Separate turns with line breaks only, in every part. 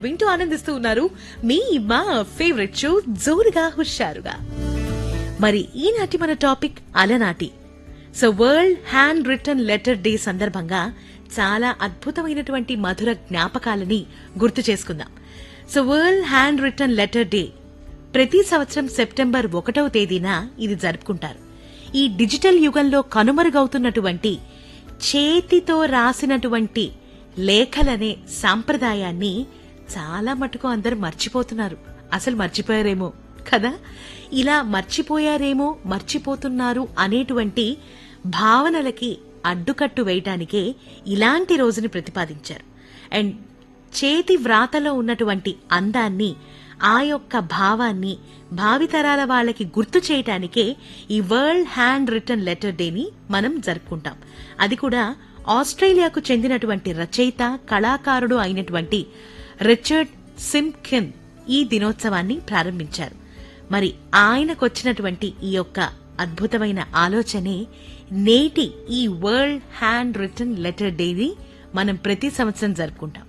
వింటూ ఆనందిస్తూ ఉన్నారు మీ మా ఫేవరెట్ షో జోరుగా హుషారుగా మరి ఈనాటి మన టాపిక్ అలనాటి so world handwritten letter day సందర్భంగా చాలా అద్భుతమైనటువంటి మధుర జ్ఞాపకాలని గుర్తు చేసుకుందాం so world handwritten letter day ప్రతి సంవత్సరం సెప్టెంబర్ ఒకటవ తేదీన ఇది జరుపుకుంటారు ఈ డిజిటల్ యుగంలో కనుమరుగవుతున్నటువంటి చేతితో రాసినటువంటి లేఖలనే సాంప్రదాయాన్ని చాలా మటుకు అందరు మర్చిపోతున్నారు అసలు మర్చిపోయారేమో కదా ఇలా మర్చిపోయారేమో మర్చిపోతున్నారు అనేటువంటి భావనలకి అడ్డుకట్టు వేయటానికే ఇలాంటి రోజుని ప్రతిపాదించారు అండ్ చేతి వ్రాతలో ఉన్నటువంటి అందాన్ని ఆ యొక్క భావాన్ని భావితరాల వాళ్ళకి గుర్తు చేయటానికే ఈ వరల్డ్ హ్యాండ్ రిటర్న్ లెటర్ డేని మనం జరుపుకుంటాం అది కూడా ఆస్ట్రేలియాకు చెందినటువంటి రచయిత కళాకారుడు అయినటువంటి రిచర్డ్ సిమ్కిన్ ఈ దినోత్సవాన్ని ప్రారంభించారు మరి ఆయనకొచ్చినటువంటి ఈ యొక్క అద్భుతమైన ఆలోచనే నేటి ఈ వరల్డ్ హ్యాండ్ రిటర్న్ లెటర్ డేని మనం ప్రతి సంవత్సరం జరుపుకుంటాం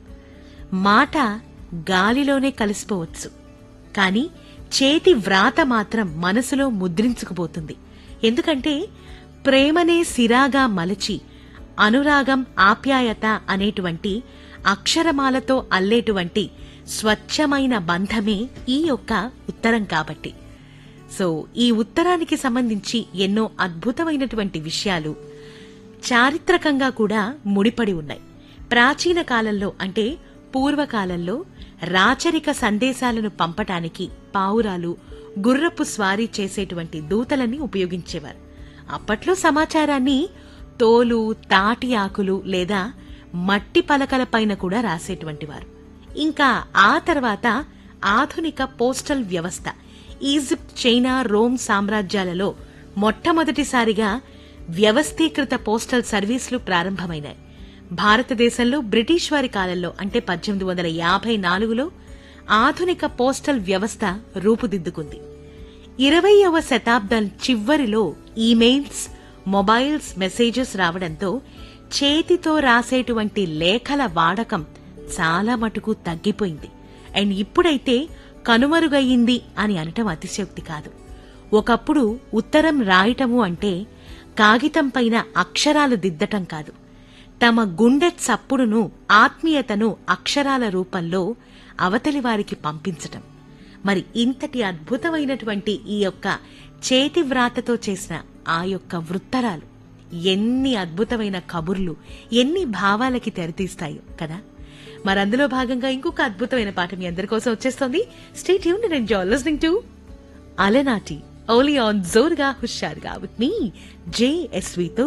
మాట గాలిలోనే కలిసిపోవచ్చు కానీ చేతి వ్రాత మాత్రం మనసులో ముద్రించుకుపోతుంది ఎందుకంటే ప్రేమనే సిరాగా మలచి అనురాగం ఆప్యాయత అనేటువంటి అక్షరమాలతో అల్లేటువంటి స్వచ్ఛమైన బంధమే ఈ యొక్క ఉత్తరం కాబట్టి సో ఈ ఉత్తరానికి సంబంధించి ఎన్నో అద్భుతమైనటువంటి విషయాలు చారిత్రకంగా కూడా ముడిపడి ఉన్నాయి ప్రాచీన కాలంలో అంటే పూర్వకాలంలో రాచరిక సందేశాలను పంపటానికి పావురాలు గుర్రపు స్వారీ చేసేటువంటి దూతలని ఉపయోగించేవారు అప్పట్లో సమాచారాన్ని తోలు తాటి ఆకులు లేదా మట్టి పలకలపైన కూడా రాసేటువంటి వారు ఇంకా ఆ తర్వాత ఆధునిక పోస్టల్ వ్యవస్థ ఈజిప్ట్ చైనా రోమ్ సామ్రాజ్యాలలో మొట్టమొదటిసారిగా వ్యవస్థీకృత పోస్టల్ సర్వీసులు ప్రారంభమైనాయి భారతదేశంలో బ్రిటిష్ వారి కాలంలో అంటే పద్దెనిమిది వందల యాభై నాలుగులో ఆధునిక పోస్టల్ వ్యవస్థ రూపుదిద్దుకుంది ఇరవయవ శతాబ్దం చివరిలో ఈమెయిల్స్ మొబైల్స్ మెసేజెస్ రావడంతో చేతితో రాసేటువంటి లేఖల వాడకం చాలా మటుకు తగ్గిపోయింది అండ్ ఇప్పుడైతే కనుమరుగయ్యింది అని అనటం అతిశయోక్తి కాదు ఒకప్పుడు ఉత్తరం రాయటము అంటే కాగితం పైన అక్షరాలు దిద్దటం కాదు తమ గుండె చప్పుడును ఆత్మీయతను అక్షరాల రూపంలో అవతలి వారికి పంపించటం మరి ఇంతటి అద్భుతమైనటువంటి ఈ యొక్క చేతి వ్రాతతో చేసిన ఆ యొక్క వృత్తరాలు ఎన్ని అద్భుతమైన కబుర్లు ఎన్ని భావాలకి తెరతీస్తాయో కదా మరి అందులో భాగంగా ఇంకొక అద్భుతమైన పాట మీ అందరి కోసం వచ్చేస్తోంది స్టేట్ యూన్ అండ్ ఎంజాయ్ లిస్నింగ్ టు అలనాటి ఓలీ ఆన్ జోర్గా హుషారుగా విత్ మీ జేఎస్వితో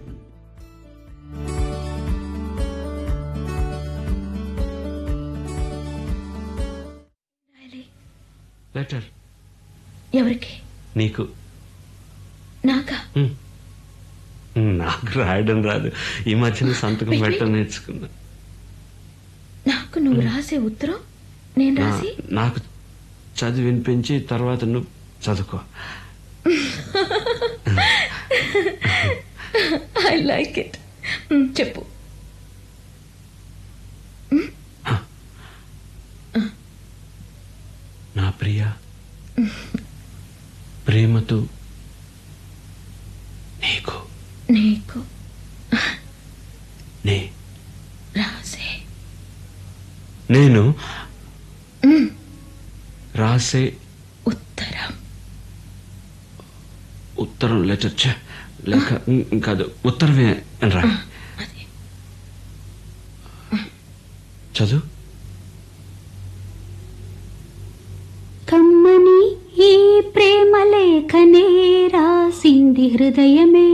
లెటర్
ఎవరికి
నీకు
నాకా
హ్మ్. నాకు రాయడం రాదు ఈ మధ్యన సంతకం పెట్టడం నేర్చుకున్నా
నాకు నువ్వు రాసే ఉత్తరం నేను
నా-
రాసి
నాకు చదివి వినిపించి తర్వాత నువ్వు చదువుకో
ఐ లైక్ ఇట్ చెప్పు
నా ప్రియ ప్రేమతో నీకు
నీకు
నే
రాసే
నేను రాసే
ఉత్తరం
ఉత్తరం లెటర్ ఛే, లేక ఉమ్, కాదు ఉత్తరమే అని రా
అది
చదువు
కమ్మని ఈ ప్రేమ లేఖనే రాసింది హృదయమే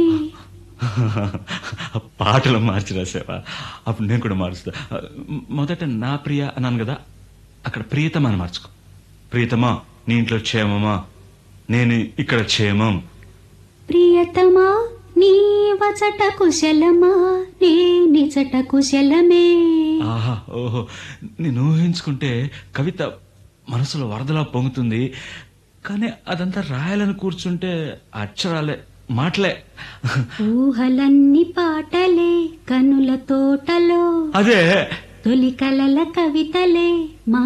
పాటలు మార్చి రాసావా అప్పుడు నేను కూడా మారుస్తా మొదట నా ప్రియ అన్నాను కదా అక్కడ ప్రియతమా అని మార్చుకో ప్రియతమా నీ ఇంట్లో క్షేమమా నేను ఇక్కడ క్షేమం
ప్రియతమా నీ వచట కుశలమా నే నిజట కుశలమే
ఆహా ఓహో నేను ఊహించుకుంటే కవిత మనసులో వరదలా పొంగుతుంది కానీ అదంతా రాయాలని కూర్చుంటే అక్షరాలే మాటలే
ఊహలన్నీ పాటలే కనుల తోటలో
అదే
తొలి కలల కవితలే మా